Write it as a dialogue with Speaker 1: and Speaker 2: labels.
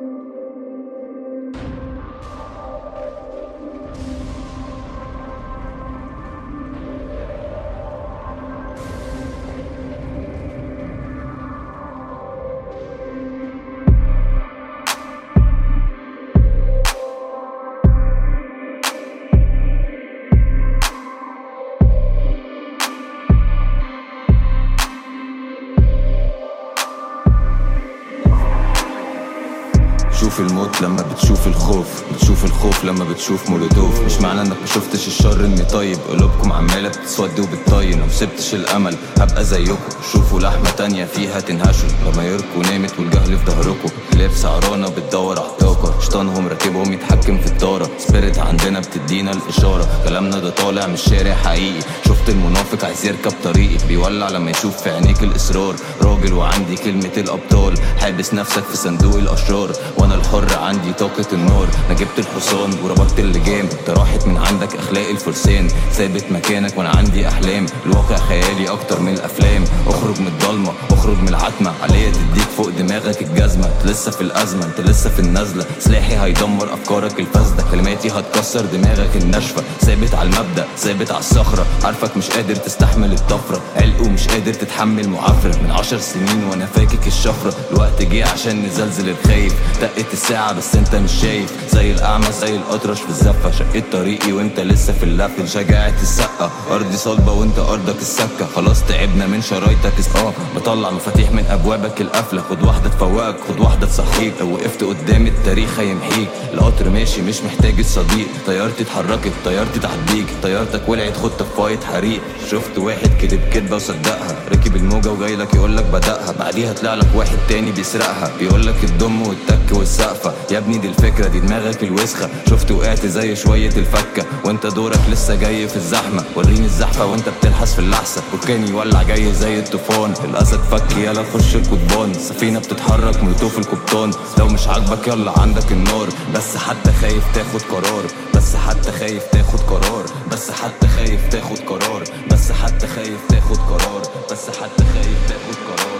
Speaker 1: بتشوف الموت لما بتشوف الخوف بتشوف الخوف لما بتشوف مولوتوف مش معنى انك ما شفتش الشر اني طيب قلوبكم عماله بتسود وبتطين لو سبتش الامل هبقى زيكم شوفوا لحمه تانية فيها تنهشوا لما يركوا نامت والجهل في ظهركم كلاب سعرانه بتدور على الطاقه شيطانهم راكبهم يتحكم في الطاره سبيريت عندنا بتدينا الاشاره كلامنا ده طالع من الشارع حقيقي شفت المنافق عايز يركب طريقي بيولع لما يشوف في عينيك الاصرار راجل وعندي كلمه الابطال حابس نفسك في صندوق الاشرار وانا الحر عندي طاقه النار انا جبت الحصان وربطت اللجام انت راحت من عندك اخلاق الفرسان ثابت مكانك وانا عندي احلام الواقع خيالي اكتر من الافلام اخرج من الضلمه اخرج من العتمه عليا تديك فوق دماغك الجزمه انت لسه في الازمه انت لسه في النزله سلاحي هيدمر افكارك الفاسده كلماتي هتكسر دماغك الناشفه ثابت على المبدا ثابت على الصخره عارفك مش قادر تستحمل الطفره علق ومش قادر تتحمل معافره من عشر سنين وانا فاكك الشفره الوقت جه عشان نزلزل الخايف دقت الساعه بس انت مش شايف زي الاعمى زي الاطرش في الزفه شقيت طريقي وانت لسه في اللف شجاعه السقه ارضي صلبه وانت ارضك السكه خلاص تعبنا من شرايطك اه بطلع مفاتيح من ابوابك القفله خد واحده تفوقك خد واحده تصحيك لو وقفت قدام التاريخ هيمحيك القطر ماشي مش محتاج الصديق طيارتي اتحركت طيارتي تعديك طيارتك ولعت خدت في فايت حريق شفت واحد كدب كدبه وصدقها ركب الموجه وجاي لك يقول لك بدأها بعديها طلع لك واحد تاني بيسرقها بيقول لك الضم والتك والسقفه يا ابني دي الفكره دي دماغك الوسخه شفت وقعت زي شويه الفكه وانت دورك لسه جاي في الزحمه وريني الزحفه وانت بتلحس في اللحسه بركان يولع جاي زي الطوفان الاسد فك يلا خش القضبان سفينه بتتحرك ملتوف القبطان لو مش عاجبك يلا عندك النار بس حتى خايف تاخد قرار بس حتى خايف تاخد قرار بس حتى خايف تاخد قرار بس حتى خايف تاخد قرار بس حتى خايف تاخد قرار